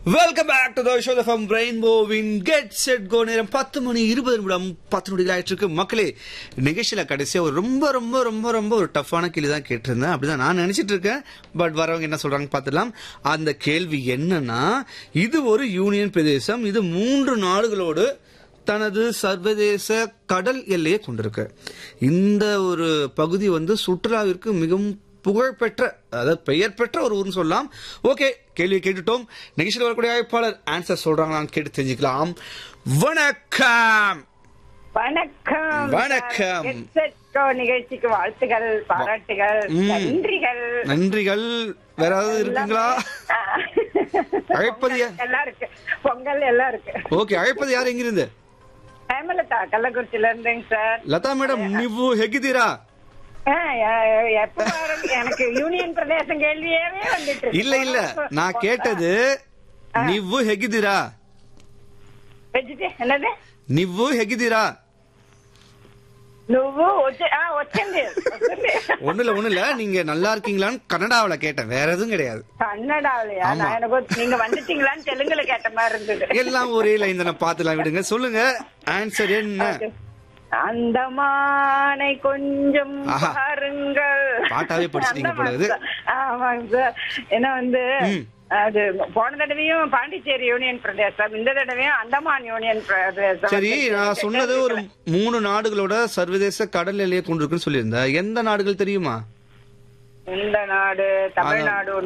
Welcome back to the show from ரெயின்போவின் get set go நேரம் பத்து மணி இருபது நிமிடம் பத்து நொடிகள் ஆயிட்டு இருக்கு மக்களே நிகழ்ச்சியில கடைசியா ஒரு ரொம்ப ரொம்ப ரொம்ப ரொம்ப ஒரு டஃப்பான கேள்வி தான் கேட்டிருந்தேன் அப்படிதான் நான் நினைச்சிட்டு இருக்கேன் பட் வரவங்க என்ன சொல்றாங்க பார்த்துடலாம் அந்த கேள்வி என்னன்னா இது ஒரு யூனியன் பிரதேசம் இது மூன்று நாடுகளோடு தனது சர்வதேச கடல் எல்லையை கொண்டிருக்கு இந்த ஒரு பகுதி வந்து சுற்றுலாவிற்கு மிகவும் புகழ்பெற்ற அதாவது பெயர் பெற்ற ஒரு ஊர்னு சொல்லலாம் ஓகே கேள்வியை கேட்டுட்டோம் நிகழ்ச்சியில் வரக்கூடிய அழைப்பாளர் ஆன்சர் சொல்றாங்களான்னு கேட்டு தெரிஞ்சுக்கலாம் வணக்கம் வணக்கம் வணக்கம். Headset show நிகழ்ச்சிக்கு வாழ்த்துகள் பாராட்டுகள் ம். நன்றிகள் நன்றிகள் வேற ஏதாவது இருக்குங்களா அழைப்பது யா- எல்லாம் இருக்கு பொங்கல் எல்லாம் இருக்கு ஓகே அழைப்பது யார் எங்கிருந்து ஹேமலதா கள்ளக்குறிச்சியில இருந்தேங்க சார் லதா மேடம் ನೀವು ಹೇಗಿದ್ದೀರಾ ஆ, எ- எப்ப பாருங்க, எனக்கு யூனியன் பிரதேசம் கேள்வியாவே வந்துட்டு இருக்கு. இல்ல இல்ல நான் கேட்டது ನೀವು ಹೇಗಿದ್ದೀರಾ Vegetarian- என்னது ನೀವು ಹೇಗಿದ್ದೀರಾ నువ్వు వచ్చి ఆ, వచ్చింది వచ్చింది. ஒண்ணு இல்ல ஒண்ணு இல்ல நீங்க நல்லா இருக்கீங்களான்னு கன்னடாவுல கேட்டேன் வேற எதுவும் கிடையாது கன்னடாவிலயா ஆமா. நான் எனக்கு நீங்க வந்துட்டீங்களான்னு தெலுங்குல கேட்ட மாதிரி இருந்தது எல்லாம் ஒரே லைன் தானே பாத்துலாம் விடுங்க சொல்லுங்க ஆன்சர் என்ன அந்தமானை கொஞ்சம் ஆஹா. பாருங்கள் பாட்டாவே படிச்சிட்டீங்க போல இது. அந்தமான் சார். ஆமாங்க சார் ஏன்னா வந்து ம். அது போன தடவையும் பாண்டிச்சேரி யூனியன் பிரதேசம் இந்த தடவையும் அந்தமான் யூனியன் பிரதேசம் சரி நான் சொன்னது ஒரு மூணு நாடுகளோட சர்வதேச கடல் எல்லையை கொண்டிருக்குன்னு சொல்லியிருந்தேன் எந்த நாடுகள் தெரியுமா இந்த நாடு தமிழ்நாடு